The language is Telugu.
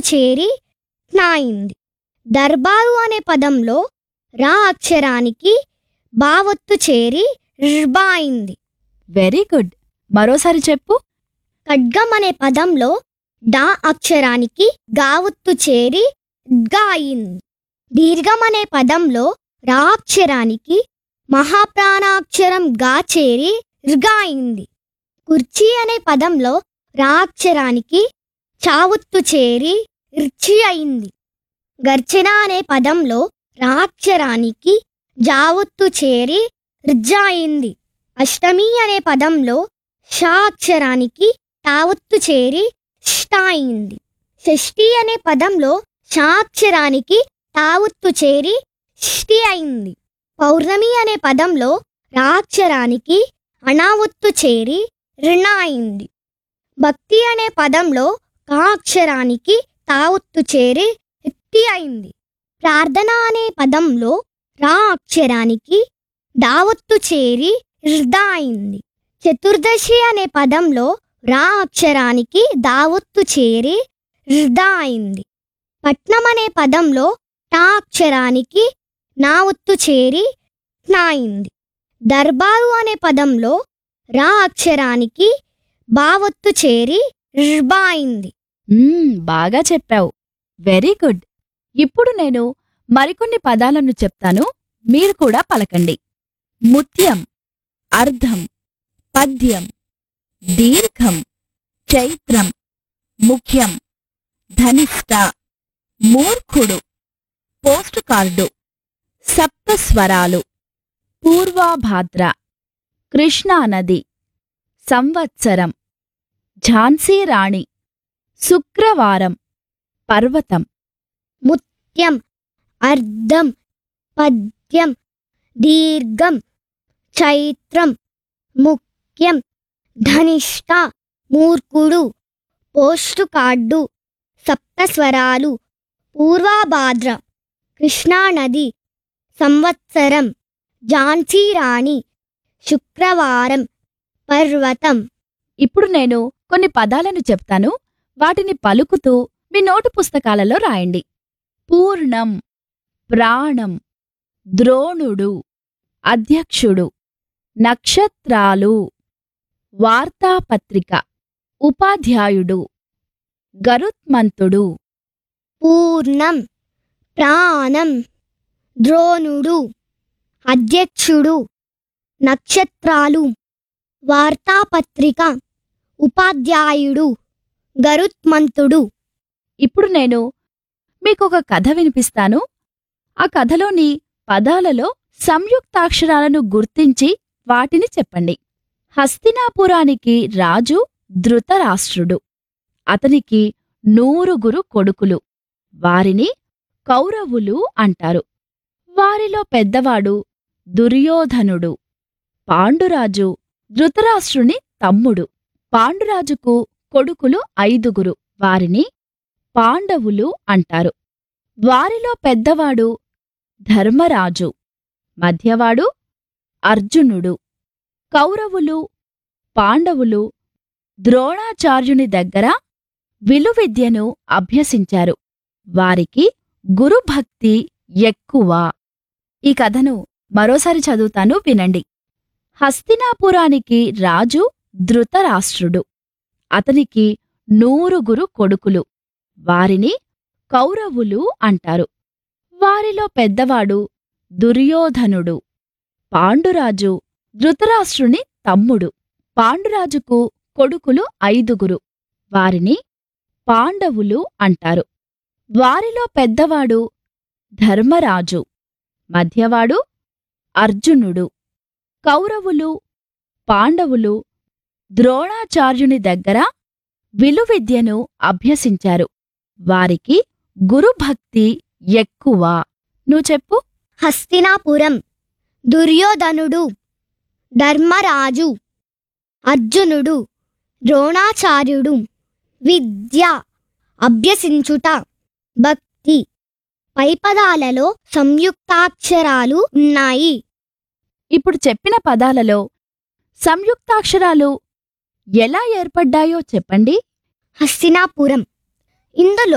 చేరి నాయింది దర్బారు అనే పదంలో రా అక్షరానికి బావొత్తు చేరి ర్బా అయింది వెరీ గుడ్ మరోసారి చెప్పు ఖడ్గం అనే పదంలో డా అక్షరానికి గావొత్తు చేరి గా అయింది దీర్ఘం అనే పదంలో రా అక్షరానికి మహాప్రాణాక్షరం గా చేరి ర్గా అయింది కుర్చీ అనే పదంలో రా అక్షరానికి చావుత్తు చేరి ర్చి అయింది గర్చన అనే పదంలో రా అక్షరానికి జావొత్తు చేరి ర్జ అయింది అష్టమి అనే పదంలో షా అక్షరానికి తావొత్తు చేరి ష్ట అయింది షష్ఠి అనే పదంలో షా అక్షరానికి తావొత్తు చేరి షష్ఠి అయింది పౌర్ణమి అనే పదంలో రా అక్షరానికి అనావొత్తు చేరి రుణ అయింది భక్తి అనే పదంలో కా అక్షరానికి తావొత్తు చేరి ఎత్తి అయింది ప్రార్థన అనే పదంలో రా అక్షరానికి దావొత్తు చేరి ర్ద అయింది చతుర్దశి అనే పదంలో రా అక్షరానికి దావొత్తు చేరి ర్ద అయింది పట్నం అనే పదంలో టా అక్షరానికి నా ఒత్తు చేరి నా అయింది దర్బారు అనే పదంలో రా అక్షరానికి బావొత్తు చేరి ర్బా అయింది మ్మ్, బాగా చెప్పావు వెరీ గుడ్ ఇప్పుడు నేను మరికొన్ని పదాలను చెప్తాను మీరు కూడా పలకండి ముత్యం అర్ధం పద్యం దీర్ఘం చైత్రం ముఖ్యం ధనిష్ట మూర్ఖుడు పోస్ట్ కార్డు సప్తస్వరాలు పూర్వాభాద్ర కృష్ణానది సంవత్సరం ఝాన్సీ రాణి శుక్రవారం పర్వతం ముత్యం అర్ధం పద్యం దీర్ఘం చైత్రం ముఖ్యం ధనిష్ట మూర్ఖుడు పోస్టు కార్డు సప్తస్వరాలు పూర్వాభాద్ర కృష్ణానది సంవత్సరం ఝాన్సీ రాణి శుక్రవారం పర్వతం ఇప్పుడు నేను కొన్ని పదాలను చెప్తాను వాటిని పలుకుతూ మీ నోటు పుస్తకాలలో రాయండి పూర్ణం ప్రాణం ద్రోణుడు అధ్యక్షుడు నక్షత్రాలు వార్తాపత్రిక ఉపాధ్యాయుడు గరుత్మంతుడు పూర్ణం ప్రాణం ద్రోణుడు అధ్యక్షుడు నక్షత్రాలు వార్తాపత్రిక ఉపాధ్యాయుడు గరుత్మంతుడు ఇప్పుడు నేను మీకొక కథ వినిపిస్తాను ఆ కథలోని పదాలలో సంయుక్తాక్షరాలను గుర్తించి వాటిని చెప్పండి హస్తినాపురానికి రాజు ధృతరాష్ట్రుడు అతనికి నూరుగురు కొడుకులు వారిని కౌరవులు అంటారు వారిలో పెద్దవాడు దుర్యోధనుడు పాండురాజు ధృతరాష్ట్రుని తమ్ముడు పాండురాజుకు కొడుకులు ఐదుగురు వారిని పాండవులు అంటారు వారిలో పెద్దవాడు ధర్మరాజు మధ్యవాడు అర్జునుడు కౌరవులు పాండవులు ద్రోణాచార్యుని దగ్గర విలువిద్యను అభ్యసించారు వారికి గురుభక్తి ఎక్కువ ఈ కథను మరోసారి చదువుతాను వినండి హస్తినాపురానికి రాజు ధృతరాష్ట్రుడు అతనికి నూరుగురు కొడుకులు వారిని కౌరవులు అంటారు వారిలో పెద్దవాడు దుర్యోధనుడు పాండురాజు ధృతరాష్ట్రుని తమ్ముడు పాండురాజుకు కొడుకులు ఐదుగురు వారిని పాండవులు అంటారు వారిలో పెద్దవాడు ధర్మరాజు మధ్యవాడు అర్జునుడు కౌరవులు పాండవులు ద్రోణాచార్యుని దగ్గర విలువిద్యను అభ్యసించారు వారికి గురుభక్తి ఎక్కువ నువ్వు చెప్పు హస్తినాపురం దుర్యోధనుడు ధర్మరాజు అర్జునుడు ద్రోణాచార్యుడు విద్య అభ్యసించుట భక్తి పై పదాలలో సంయుక్తాక్షరాలు ఉన్నాయి ఇప్పుడు చెప్పిన పదాలలో సంయుక్తాక్షరాలు ఎలా ఏర్పడ్డాయో చెప్పండి హస్తినాపురం ఇందులో